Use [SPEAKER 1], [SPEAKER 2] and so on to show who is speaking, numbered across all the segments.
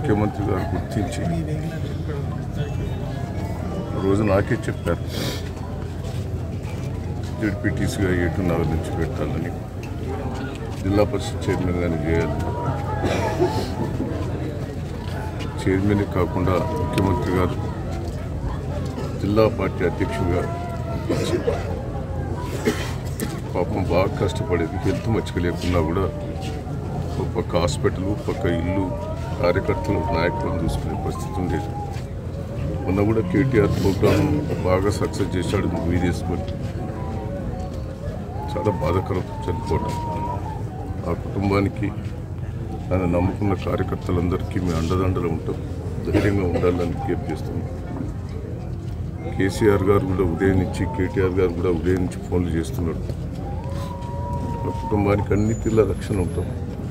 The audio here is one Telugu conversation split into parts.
[SPEAKER 1] ముఖ్యమంత్రి గారు గుర్తించి రోజు నాకే చెప్పారు జడ్పీటీసీగా ఏటున్నర నుంచి పెట్టాలని జిల్లా పరిషత్ చైర్మన్ గాని చేయాలి చైర్మన్ కాకుండా ముఖ్యమంత్రి గారు జిల్లా పార్టీ అధ్యక్షుడిగా ఇచ్చి పాపం బాగా కష్టపడేది హెల్త్ మంచిగా లేకున్నా కూడా ఒక పక్క హాస్పిటల్ ఒక పక్క ఇల్లు కార్యకర్తలు నాయకులను చూసుకునే పరిస్థితి ఉండేది మొన్న కూడా కేటీఆర్ ప్రోగ్రామ్ బాగా సక్సెస్ చేశాడు వీదేసుకొని చాలా బాధాకరం చనిపోవటం ఆ కుటుంబానికి ఆయన నమ్ముకున్న కార్యకర్తలందరికీ మీ అండదండలు ఉంటాం ధైర్యంగా ఉండాలని విజ్ఞప్తి చేస్తున్నాం కేసీఆర్ గారు కూడా ఉదయం నుంచి కేటీఆర్ గారు కూడా ఉదయం నుంచి ఫోన్లు చేస్తున్నాడు ఆ కుటుంబానికి అన్ని తీర్ల రక్షణ ఉంటాం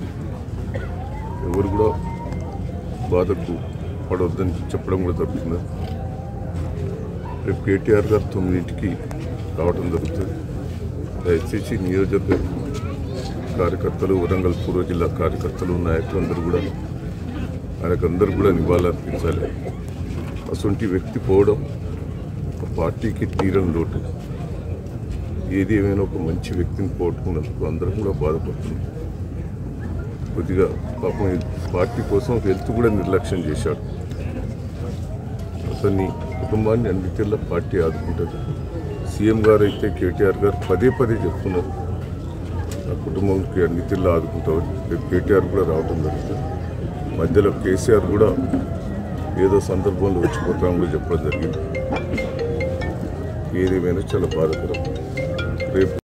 [SPEAKER 1] ఎవరు కూడా బాధకు పడవద్దని చెప్పడం కూడా జరుగుతుంది రేపు కేటీఆర్ గారు తొమ్మిదింటికి రావడం జరుగుతుంది దయచేసి నియోజకవర్గ కార్యకర్తలు వరంగల్ పూర్వ జిల్లా కార్యకర్తలు నాయకులందరూ కూడా ఆయనకందరూ కూడా నివాళులర్పించాలి అసొంటి వ్యక్తి పోవడం ఒక పార్టీకి తీరని లోటు ఏది ఏమైనా ఒక మంచి వ్యక్తిని పోగొట్టుకున్నందుకు అందరం కూడా బాధపడుతున్నాం కొద్దిగా పాపం ఈ పార్టీ కోసం హెల్త్ కూడా నిర్లక్ష్యం చేశాడు అతన్ని కుటుంబాన్ని అన్ని తీర్ల పార్టీ ఆదుకుంటుంది సీఎం గారు అయితే కేటీఆర్ గారు పదే పదే చెప్తున్నారు ఆ కుటుంబంకి అన్ని తీర్ల ఆదుకుంటామని రేపు కేటీఆర్ కూడా రావడం జరుగుతుంది మధ్యలో కేసీఆర్ కూడా ఏదో సందర్భంలో వచ్చిపోతామని కూడా చెప్పడం జరిగింది ఏదేమైనా చాలా బాధకరం రేపు